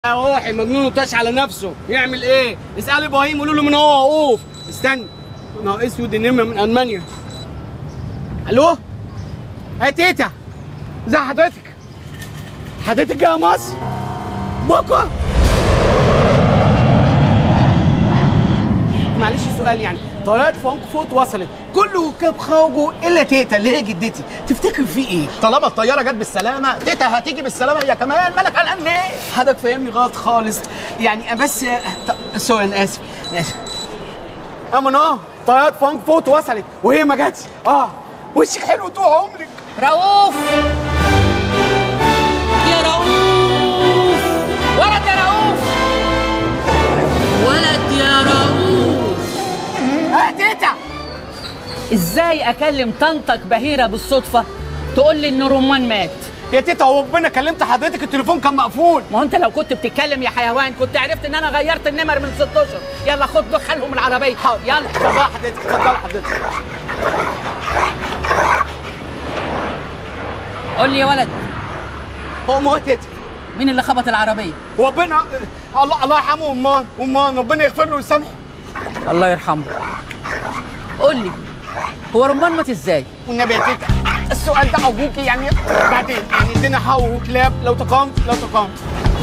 يا روحي مجنون وطاش على نفسه يعمل ايه؟ اسال ابراهيم قولوا له من هو وقوف استنى نهار اسود النمر من المانيا الو يا تيتا ازي حضرتك؟ حضرتك جايه مصر؟ بكره معلش سؤال يعني طيارة فرانكفورت وصلت كل ركاب خرجوا الا تيتا اللي هي جدتي تفتكر في ايه؟ طالما الطياره جت بالسلامه تيتا هتيجي بالسلامه هي كمان مالك قلقان ليه حضرتك فاهمني غلط خالص يعني بس ط- سوري انا اسف انا اسف اما اه طيارة فرانكفورت وصلت وهي ما جاتش اه وشك حلو طول عمرك رؤوف يا رؤوف ولد يا رؤوف ولد يا رؤوف اه تيتا ازاي اكلم طنطك بهيره بالصدفه تقول لي ان رمان مات يا تيتا هو ربنا كلمت حضرتك التليفون كان مقفول ما هو انت لو كنت بتتكلم يا حيوان كنت عرفت ان انا غيرت النمر من 16 يلا خد دخلهم العربيه يلا اتفضل حضرتك اتفضل حضرتك قول لي يا ولد هو ما هو تيتا مين اللي خبط العربيه ربنا الله الله يرحمه امان امان ربنا يغفر له ويسامحه الله يرحمه قول لي هو رمان مات ازاي والنبي يا تيتا السؤال ده ارجوكي يعني بعدين يعني ادينا حو وكلاب لو تقامت لو تقامت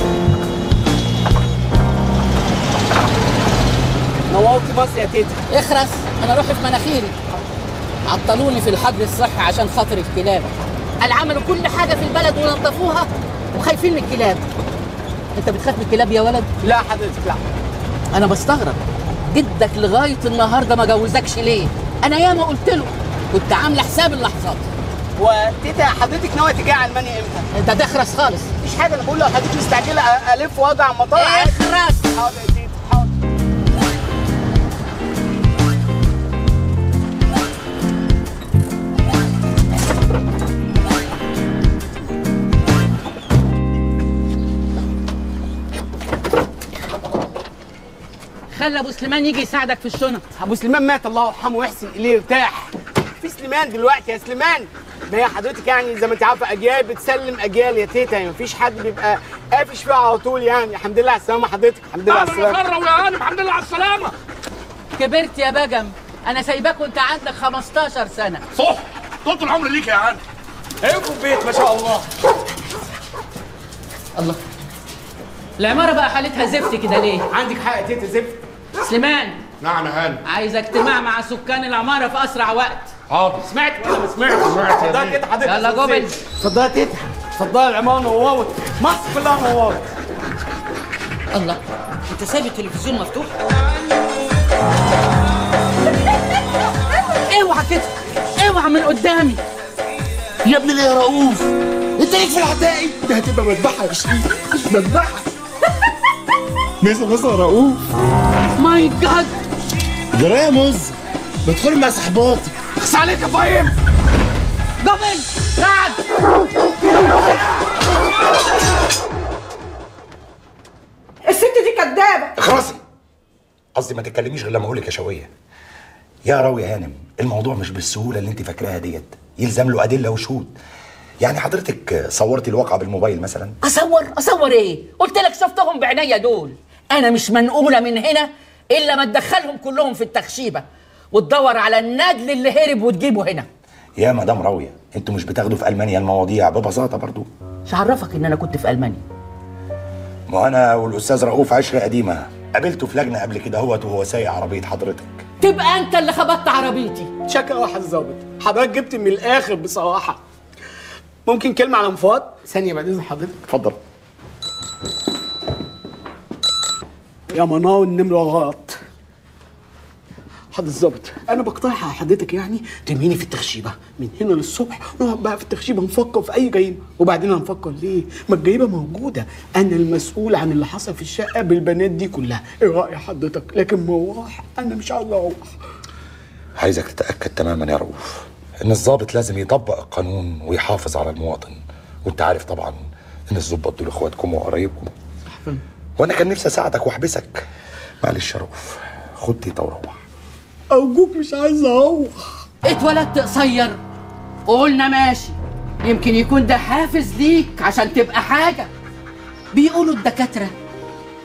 نورتي مصر يا تيتا اخرس انا روحي في مناخيري عطلوني في الحجر الصحي عشان خاطر الكلاب قال عملوا كل حاجه في البلد ونظفوها وخايفين من الكلاب انت بتخاف من الكلاب يا ولد لا حضرتك لا انا بستغرب جدك لغايه النهارده ما جوزكش ليه انا ياما قلت له كنت عامله حساب اللحظات وتيتا حضرتك ناويه تيجي على المانيا امتى؟ انت تخرس خالص مفيش حاجه انا بقول لو حضرتك مستعجله أ- الف واقع المطار عادي. اخرس حاضر يا تيتا حاضر خلي ابو سليمان يجي يساعدك في الشنط ابو سليمان مات الله يرحمه ويحسن اليه يرتاح في سليمان دلوقتي يا سليمان ما هي حضرتك يعني زي ما انت عارفه اجيال بتسلم اجيال يا تيتا يعني مفيش حد بيبقى قافش فيها على طول يعني الحمد لله على السلامه حضرتك الحمد لله على السلامه مره ويا هانم الحمد لله على السلامه كبرت يا بجم انا سايباك وانت عندك 15 سنه صح طول العمر ليك يا هانم ايوه البيت ما شاء الله الله العماره بقى حالتها زفت كده ليه عندك حق يا تيتا زفت سليمان نعم يا هانم عايز اجتماع مع سكان العماره في اسرع وقت حاضر سمعت ولا ما سمعتش؟ سمعت يا اتفضلي بيه. تيتا حضرتك يلا اتفضلي. جوبل. اتفضلي يا تيتا اتفضلي العماره نورت مصر كلها نورت الله انت سايب التلفزيون مفتوح اوعى كده اوعى من قدامي يا ابني ليه يا رؤوف انت ليك في العتاقي ده هتبقى مذبحه يا شريف مذبحه ميزه ميزه يا رؤوف ماي جاد جرايه يا مز بدخل مع صحباتي اخس عليك يا فاهم جوبل قاعد الست دي كدابه اخرسي قصدي ما تتكلميش غير لما اقول لك يا شويه يا راوي يا هانم الموضوع مش بالسهوله اللي انت فاكراها ديت يلزم له ادله وشهود يعني حضرتك صورتي الواقعه بالموبايل مثلا اصور اصور ايه قلت لك شفتهم بعينيا دول انا مش منقوله من هنا الا ما تدخلهم كلهم في التخشيبه وتدور على النجل اللي هرب وتجيبه هنا يا مدام راويه انتوا مش بتاخدوا في المانيا المواضيع ببساطه برضو مش عرفك ان انا كنت في المانيا ما انا والاستاذ رؤوف عشره قديمه قابلته في لجنه قبل كده هوت وهو سايق عربيه حضرتك تبقى انت اللي خبطت عربيتي شكرا واحد ظابط حضرتك جبت من الاخر بصراحه ممكن كلمه على مفاد ثانيه بعد اذن حضرتك اتفضل يا منار النمره غلط حضرتك الظابط انا بقترح على حضرتك يعني ترميني في التخشيبه من هنا للصبح نقعد بقى في التخشيبه نفكر في اي جريمه وبعدين هنفكر ليه ما الجريمه موجوده انا المسؤول عن اللي حصل في الشقه بالبنات دي كلها ايه راي حضرتك لكن مروح انا مش عايز اروح عايزك تتاكد تماما يا رؤوف ان الضابط لازم يطبق القانون ويحافظ على المواطن وانت عارف طبعا ان الضباط دول اخواتكم وقرايبكم وانا كان نفسي اساعدك واحبسك معلش يا رؤوف خد تيتا وروح ارجوك مش عايز اروح اتولدت قصير وقلنا ماشي يمكن يكون ده حافز ليك عشان تبقى حاجه بيقولوا الدكاتره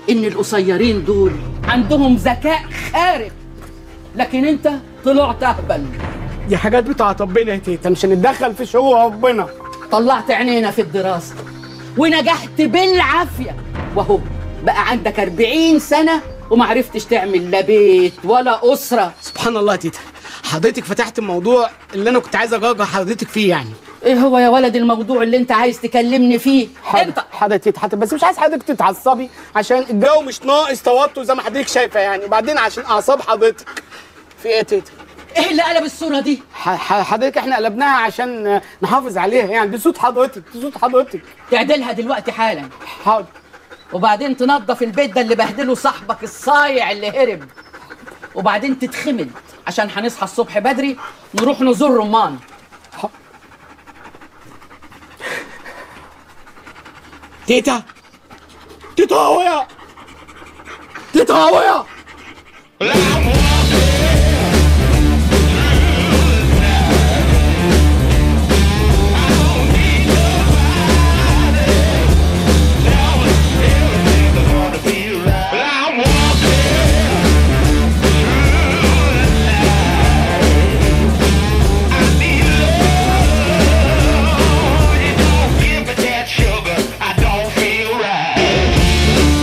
ان القصيرين دول عندهم ذكاء خارق لكن انت طلعت اهبل دي حاجات بتاعت ربنا يا تيتا مش هنتدخل في شؤون ربنا طلعت عينينا في الدراسة ونجحت بالعافية وهو بقى عندك 40 سنة وما عرفتش تعمل لا بيت ولا أسرة سبحان الله يا تيتا حضرتك فتحت الموضوع اللي انا كنت عايز اجرجر حضرتك فيه يعني ايه هو يا ولد الموضوع اللي انت عايز تكلمني فيه انت حاضر يا تيتا حاضر بس مش عايز حضرتك تتعصبي عشان الجو مش ناقص توتر زي ما حضرتك شايفه يعني وبعدين عشان اعصاب حضرتك في ايه يا تيتا ايه اللي قلب الصورة دي ح- ح- حضرتك احنا قلبناها عشان نحافظ عليها يعني دي صوت حضرتك دي صوت حضرتك تعدلها دلوقتي حالا حاضر وبعدين تنظف البيت ده اللي بهدله صاحبك الصايع اللي هرب وبعدين تتخمد عشان هنصحى الصبح بدري نروح نزور رمان تيتا تيتا هويا تيتا هويا I don't feel right.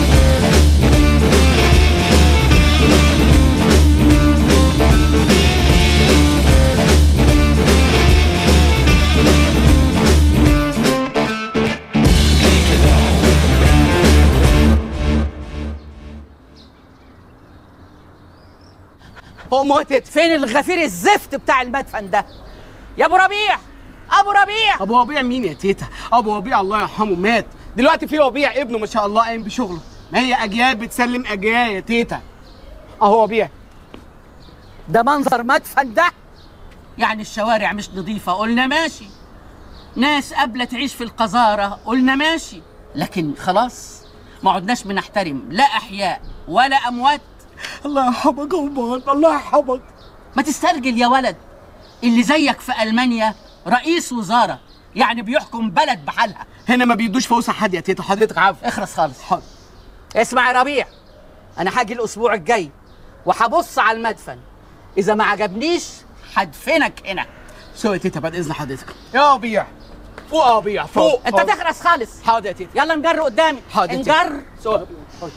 هو موتت فين الغفير الزفت بتاع المدفن ده يا ابو ربيع ابو ربيع ابو ربيع مين يا تيتا ابو ربيع الله يرحمه مات دلوقتي في ربيع ابنه ما شاء الله قايم بشغله ما هي اجيال بتسلم اجيال يا تيتا اهو ربيع ده منظر مدفن ده يعني الشوارع مش نظيفة قلنا ماشي ناس قابلة تعيش في القذارة قلنا ماشي لكن خلاص ما عدناش بنحترم لا أحياء ولا أموات الله يرحمك يا أمال، الله يرحمك ما تسترجل يا ولد اللي زيك في ألمانيا رئيس وزارة يعني بيحكم بلد بحالها هنا ما بيدوش فوسع حد يا تيتا حضرتك عارفه اخرس خالص حاضر اسمع يا ربيع انا هاجي الاسبوع الجاي وهبص على المدفن اذا ما عجبنيش هدفنك هنا سوري يا تيتا بعد اذن حضرتك يا ربيع فوق يا ربيع فوق انت تخرس خالص حاضر يا تيتا يلا نجر قدامي حاضر يا تيتا. نجر سوري يا ربيع حاضر.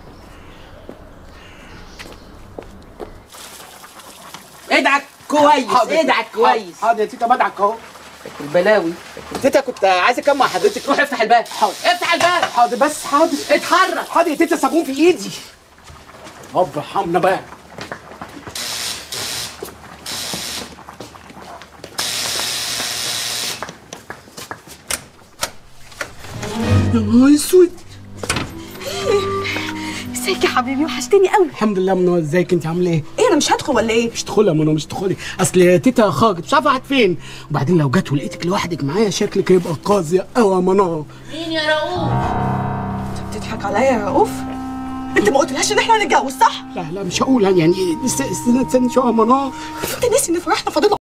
ادعك كويس حاضر يا تيتا. ادعك كويس حاضر يا تيتا بدعك اهو البلاوي تيتا كنت عايز اكلم مع حضرتك روح افتح الباب حاضر. افتح الباب حاضر بس حاضر اتحرك حاضر يا تيتا صابون في ايدي رب ارحمنا بقى يا نهار اسود ازيك يا حبيبي وحشتني قوي الحمد لله منور ازيك انت عامله ايه؟ ايه انا مش هدخل ولا ايه مش تدخلي يا منى مش تدخلي اصل يا تيتا خرجت مش عارفه راحت فين وبعدين لو جت ولقيتك لوحدك معايا شكلك هيبقى قاسي قوي يا منى مين يا رؤوف بتضحك عليا يا رؤوف انت ما قلتلهاش ان احنا هنتجوز صح لا لا مش هقول يعني يعني است- استنى استنى شويه يا منى انت ناسي ان فرحنا فاضل